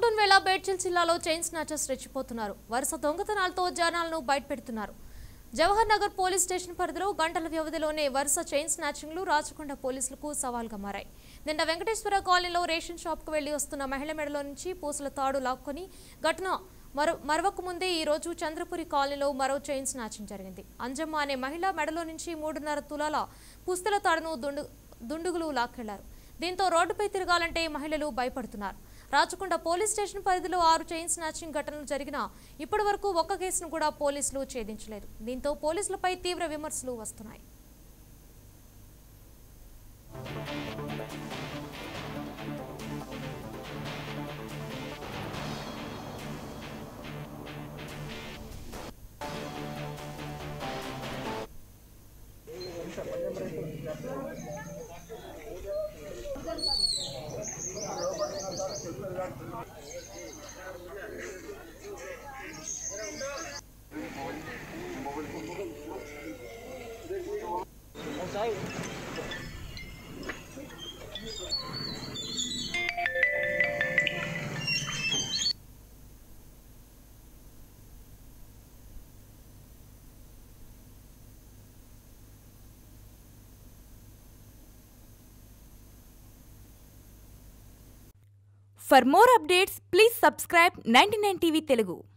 Lockdown వేళ బేడ్చల్ జిల్లాలో chain snatchers రెచ్చిపోతున్నారు వరుస దొంగతనాలతో జనాలను బయటపెడుతున్నారు జవహర్ నగర్ పోలీస్ స్టేషన్ పరిధిలో గంటల వ్యవధిలోనే వరుస చైన్ స్నాచింగ్లు రాచకొండ పోలీసులకు సవాల్గా మారాయి నిన్న వెంకటేశ్వర కాలనీలో రేషన్ షాప్కు వెళ్లి వస్తున్న మహిళ మెడలో నుంచి పూసల తాడు లాక్కొని ఘటన మరో మరొక ముందే ఈ రోజు చంద్రపురి కాలనీలో మరో చైన్ స్నాచింగ్ జరిగింది అంజమ్మ అనే మహిళ మెడలో నుంచి మూడున్నర తులాల పుస్తల తాడును దుండు దుండుగులు లాక్కెళ్లారు దీంతో రోడ్డుపై తిరగాలంటే మహిళలు భయపడుతున్నారు రాచకొండ పోలీస్ స్టేషన్ పరిధిలో ఆరు చైన్ స్నాచింగ్ ఘటనలు జరిగినా ఇప్పటి వరకు ఒక్క కేసును కూడా పోలీసులు ఛేదించలేదు దీంతో పోలీసులపై తీవ్ర విమర్శలు వస్తున్నాయి For more updates, please subscribe 99 TV Telugu.